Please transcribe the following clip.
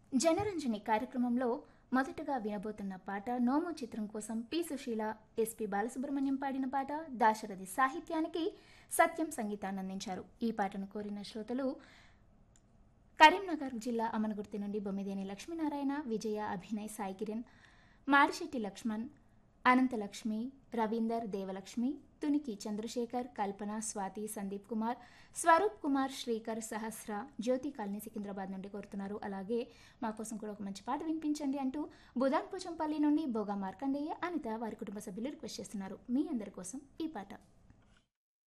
జనరంజని కార్యక్రమంలో మొదటగా వినబోతున్న పాట నోము చిత్రం కోసం పి సుశీల ఎస్పి బాలసుబ్రహ్మణ్యం పాడిన పాట దాశరథి సాహిత్యానికి సత్యం సంగీతాన్ని అందించారు ఈ పాటను కోరిన శ్రోతలు కరీంనగర్ జిల్లా అమనగుర్తి నుండి బొమ్మిదేని లక్ష్మీనారాయణ విజయ అభినయ్ సాయి కిరణ్ మారిశెట్టి లక్ష్మణ్ అనంతలక్ష్మి రవీందర్ దేవలక్ష్మి తునికి చంద్రశేఖర్ కల్పన స్వాతి సందీప్ కుమార్ స్వరూప్ కుమార్ శ్రీకర్ సహస్ర జ్యోతి కాలనీ సికింద్రాబాద్ నుండి కోరుతున్నారు అలాగే మా కోసం కూడా ఒక మంచి పాట వినిపించండి అంటూ బుధాన్ పోచంపల్లి నుండి బోగా మార్కండేయ అనిత వారి కుటుంబ సభ్యులు రిక్వెస్ట్ చేస్తున్నారు మీ అందరి కోసం ఈ పాట